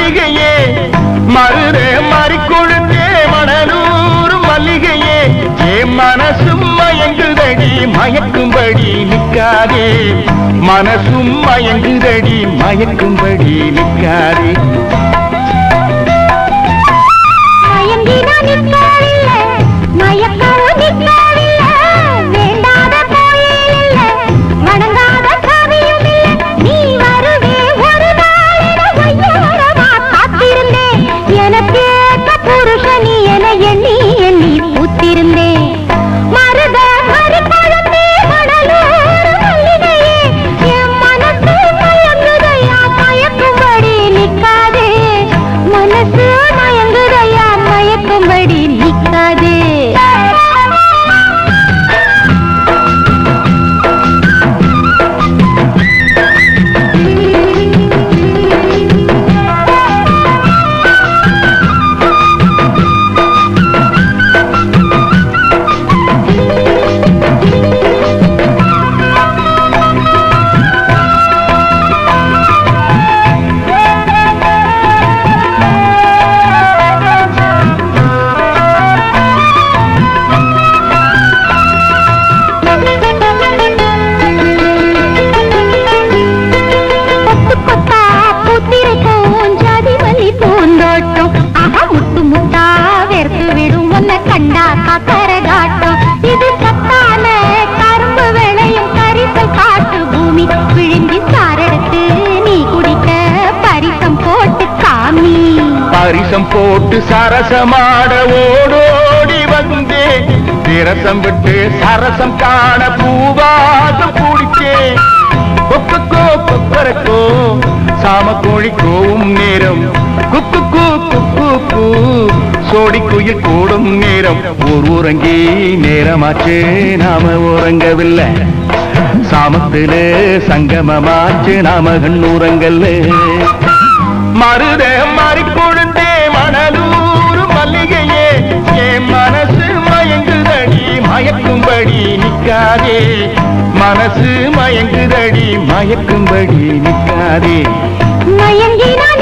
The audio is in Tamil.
மல்லிகையே மருதே மறிக்கொழுந்தே மணலூர் மல்லிகையே என் மனசும் மயங்குதடி மயக்கும்படி நிற்காதே மனசும் மயங்குதடி மயக்கும்படி நிற்காதே மயங்கினா நிற்கவில்லை, மயக்கவும் நிற்கவில்லை. வேண்டாத கோயில் இல்லை, வணங்காத சாமியும் இல்லை. நீ வருவே ஒரு நாளென ஒய்யாரமா காத்திருந்தேன். எனக்கேற்ற புருஷன் நீ என எண்ணி எண்ணி பூத்திருந்தேன். மருத மறிக்கொழுந்தே மணலூர் மல்லிகையே, என் மனசு மயங்குதையா, மயக்கும்படி நிற்காதே. மனசு மயங்குதையா, மயக்கும்படி நிற்காதே. கொத்து கொத்தா பூத்திருக்கும் ஜாதி மல்லி பூந்தோட்டம் ஆஹா முத்து முத்தா வெறுத்து விடும் உன்னை கண்டா காக்கரகாட்டம் இது சத்தான கரும்பு விளையும் கரிசல் காட்டு பூமி விழுங்கி சாரெடுத்து நீ குடிக்க பரிசம் போட்டு காமி பரிசம் போட்டு சரசமாட ஓடோடி வந்தே திரசம் விட்டு சரசம் காண பூவாசம் குடிச்சே கொக்கோ கொக்கரக்கோ சாம கோழிக்கோவும் நேரம் குக்கு கூ குக்கு கூ சோடி குயில் கூடும் நேரம் ஊர் உறங்கி நேரமாச்சு நாம உறங்கவில்லை சாமத்திலே சங்கமமாச்சு நாம கண்ணுறங்கல்ல மருத மாறிக்கொழுந்தே மணலூர் மல்லிகையே என் மனசு மயங்குதடி மயக்கும்படி நிற்காதே மனசு மயங்குதடி மயக்கும்படி நிற்காதே மயங்கினா